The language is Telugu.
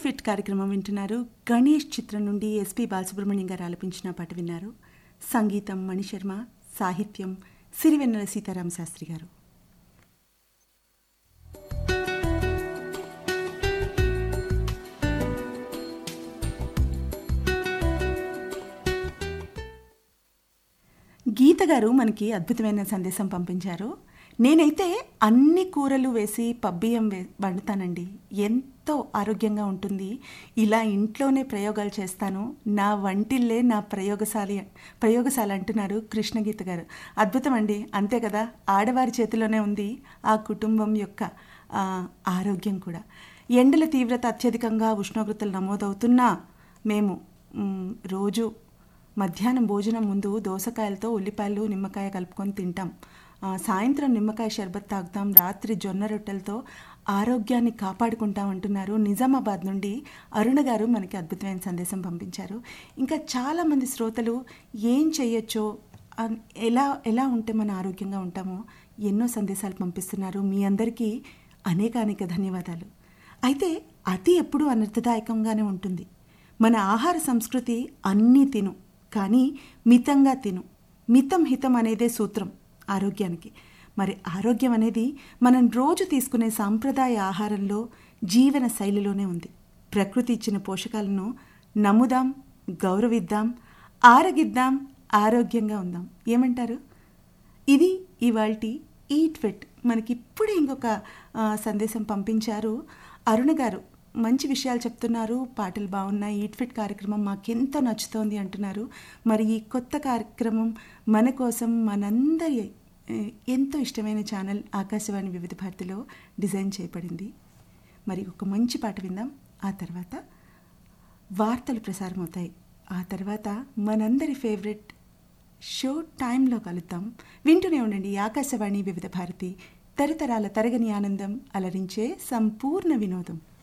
ఫిట్ కార్యక్రమం వింటున్నారు గణేష్ చిత్రం నుండి ఎస్పి బాలసుబ్రహ్మణ్యం గారు ఆలపించిన పాట విన్నారు సంగీతం మణిశర్మ సాహిత్యం సిరివెన్నెల సీతారామ శాస్త్రి గారు గీత గారు మనకి అద్భుతమైన సందేశం పంపించారు నేనైతే అన్ని కూరలు వేసి పబ్బియ్యం వే వండుతానండి ఎంతో ఆరోగ్యంగా ఉంటుంది ఇలా ఇంట్లోనే ప్రయోగాలు చేస్తాను నా వంటిల్లే నా ప్రయోగశాల ప్రయోగశాల అంటున్నారు కృష్ణగీత గారు అద్భుతం అండి అంతే కదా ఆడవారి చేతిలోనే ఉంది ఆ కుటుంబం యొక్క ఆ, ఆరోగ్యం కూడా ఎండల తీవ్రత అత్యధికంగా ఉష్ణోగ్రతలు నమోదవుతున్నా మేము మ్, రోజు మధ్యాహ్నం భోజనం ముందు దోసకాయలతో ఉల్లిపాయలు నిమ్మకాయ కలుపుకొని తింటాం ఆ, సాయంత్రం నిమ్మకాయ షర్బత్ తాగుతాం రాత్రి జొన్న రొట్టెలతో ఆరోగ్యాన్ని కాపాడుకుంటాం అంటున్నారు నిజామాబాద్ నుండి అరుణ గారు మనకి అద్భుతమైన సందేశం పంపించారు ఇంకా చాలామంది శ్రోతలు ఏం చేయొచ్చో అన్- ఎలా ఎలా ఉంటే మన ఆరోగ్యంగా ఉంటామో ఎన్నో సందేశాలు పంపిస్తున్నారు మీ అందరికీ అనేక అనేక ధన్యవాదాలు అయితే అతి ఎప్పుడూ అనర్థదాయకంగానే ఉంటుంది మన ఆహార సంస్కృతి అన్నీ తిను కానీ మితంగా తిను మితం హితం అనేదే సూత్రం ఆరోగ్యానికి మరి ఆరోగ్యం అనేది మనం రోజు తీసుకునే సాంప్రదాయ ఆహారంలో జీవన శైలిలోనే ఉంది ప్రకృతి ఇచ్చిన పోషకాలను నమ్ముదాం గౌరవిద్దాం ఆరగిద్దాం ఆరోగ్యంగా ఉందాం ఏమంటారు ఇది ఇవాల్టి ఈట్ ఫిట్ మనకి ఇప్పుడే ఇంకొక ఆ, సందేశం పంపించారు అరుణ గారు మంచి విషయాలు చెప్తున్నారు పాటలు బాగున్నాయి ఈట్ ఫిట్ కార్యక్రమం మాకెంతో నచ్చుతోంది అంటున్నారు మరి ఈ కొత్త కార్యక్రమం మన కోసం మనందరి ఏ, ఎంతో ఇష్టమైన ఛానల్ ఆకాశవాణి వివిధ భారతిలో డిజైన్ చేయబడింది మరి ఒక మంచి పాట విందాం ఆ తర్వాత వార్తలు ప్రసారం అవుతాయి ఆ తర్వాత మనందరి ఫేవరెట్ షో టైంలో కలుద్దాం వింటూనే ఉండండి ఆకాశవాణి వివిధ భారతి తరతరాల తరగని ఆనందం అలరించే సంపూర్ణ వినోదం